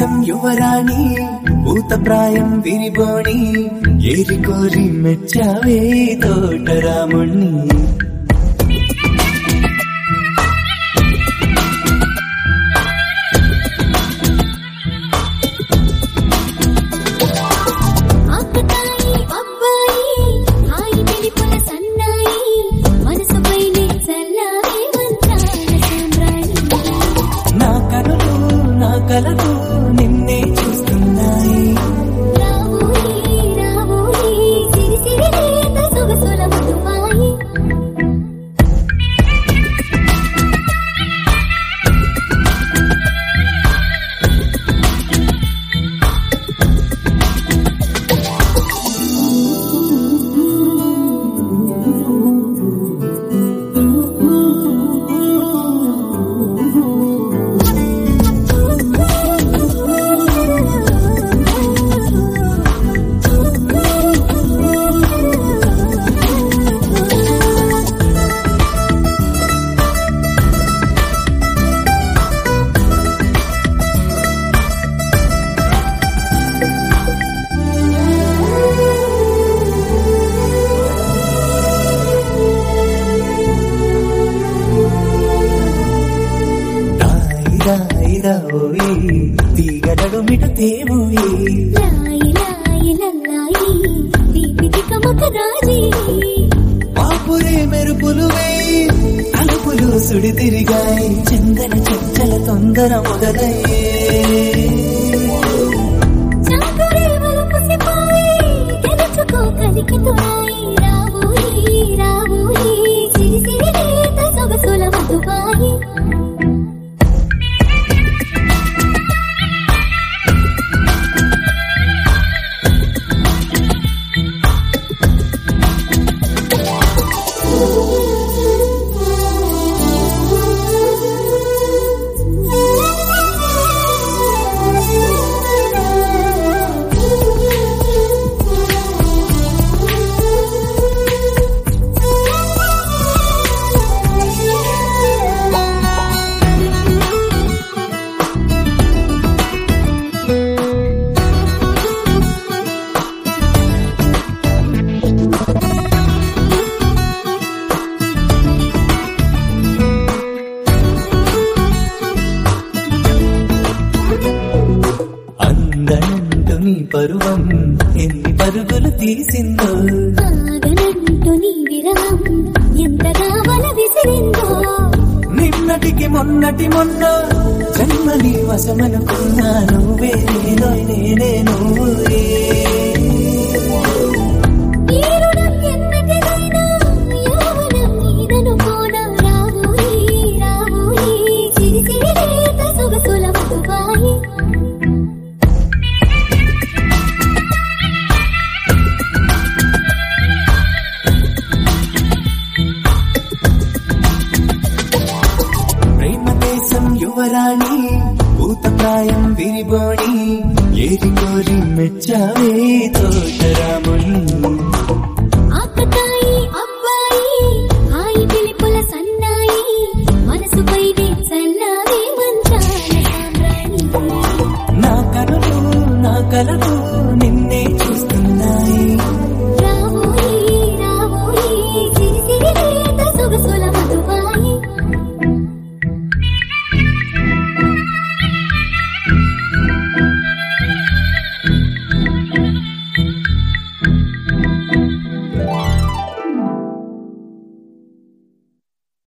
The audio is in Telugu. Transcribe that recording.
దేశం యువరాణి ఊత ప్రాయం విరిబోణి ఏరి కోరి మెచ్చావే తోటరాముణ్ణి ఆకతాయి అబ్బాయి హాయి వెలిపుల సన్నాయి మనసుపైనే చల్లారే మంత్రాల సామ్రాణి నా కనులు నా కలలు నిన్నే చూస్తున్నాయి రావోయి రావోయి సిరి సిరి లేత సొగసుల మధుమాయి రాయి రాయి రాయి తీగడడు మిట తేవోయి లాయి లాయి లల్లాయి దీపిక ముఖ రాజీ పాపురే మెరుపులు వేయి అలుపులు సుడి తిరిగాయి చెంగల చెక్కల తొందర మొదలయ్యే చాకురే వలపు సిపాయి గెలుచుకో కలికి తురాయి రావోయి రావోయి సిరి సిరి లేత సొగసుల మధుబాయి అందనంటు నీ పరువం ఎన్ని పరుగులు తీసిందో ఆగనంటూ నీ విరహం ఎంతగా వల విసిరిందో నిన్నటికి మొన్నటి మొన్న జన్మని వశమనుకున్నా నువ్వే నేనో నేనే నువ్వే ఈ రుణం ఎన్నటిదైనా యౌవనం నీదనుకోనా రావోయి రావోయి సిరి సిరి లేత సొగసుల మధుబాయి ప్రేమ దేశం యువరాణి ఊత ప్రాయం విరిబోణి ఏరి కోరి మెచ్చావే తోటరాముణ్ణి ఆకతాయి అబ్బాయి హాయి పిలిపుల సన్నాయి మనసుపైనే చల్లారే మంత్రాల సామ్రాణి నా కనులు నా కలలు